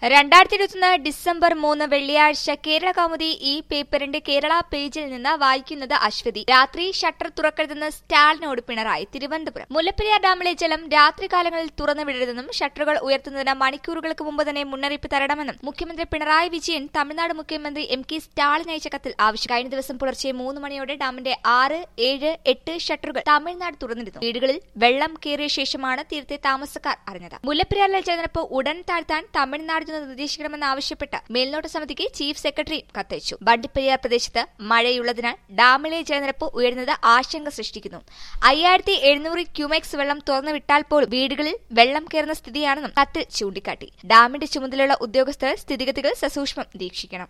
രണ്ടായിരത്തി ഇരുപത്തൊന്ന് ഡിസംബർ മൂന്ന് വെള്ളിയാഴ്ച കേരള കൗമുദി ഈ പേപ്പറിന്റെ കേരള പേജിൽ നിന്ന് വായിക്കുന്നത് അശ്വതി രാത്രി ഷട്ടർ തുറക്കരുതെന്ന് സ്റ്റാലിനോട് പിണറായി തിരുവനന്തപുരം മുല്ലപ്പെരിയാർ ഡാമിലെ ജലം രാത്രികാലങ്ങളിൽ തുറന്നു വിടരുതെന്നും ഷട്ടറുകൾ ഉയർത്തുന്നതിന് മണിക്കൂറുകൾക്ക് മുമ്പ് തന്നെ മുന്നറിയിപ്പ് തരണമെന്നും മുഖ്യമന്ത്രി പിണറായി വിജയൻ തമിഴ്നാട് മുഖ്യമന്ത്രി എം കെ സ്റ്റാലിൻ അയച്ച കത്തിൽ ആവശ്യം കഴിഞ്ഞ ദിവസം പുലർച്ചെ മൂന്ന് മണിയോടെ ഡാമിന്റെ ആറ് ഏഴ് എട്ട് ഷട്ടറുകൾ തമിഴ്നാട് തുറന്നിരുന്നു വീടുകളിൽ വെള്ളം കയറിയ ശേഷമാണ് തീരത്തെ താമസക്കാർ അറിഞ്ഞത് മുല്ലപ്പെരിയാറിലെ ജലനിരപ്പ് ഉടൻ താഴ്ത്താൻ തമിഴ്നാട് നിന്ന് നിർദ്ദേശിക്കണമെന്നാവശ്യപ്പെട്ട് മേൽനോട്ട സമിതിക്ക് ചീഫ് സെക്രട്ടറി കത്തയച്ചു വണ്ടിപ്പെരിയാർ പ്രദേശത്ത് മഴയുള്ളതിനാൽ ഡാമിലെ ജലനിരപ്പ് ഉയരുന്നത് ആശങ്ക സൃഷ്ടിക്കുന്നു അയ്യായിരത്തി എഴുന്നൂറ് ക്യൂമെക്സ് വെള്ളം തുറന്നു വിട്ടാൽ പോലും വീടുകളിൽ വെള്ളം കയറുന്ന സ്ഥിതിയാണെന്നും കത്തിൽ ചൂണ്ടിക്കാട്ടി ഡാമിന്റെ ചുമതലയുള്ള ഉദ്യോഗസ്ഥർ സ്ഥിതിഗതികൾ സസൂക്ഷ്മം നിരീക്ഷിക്കണം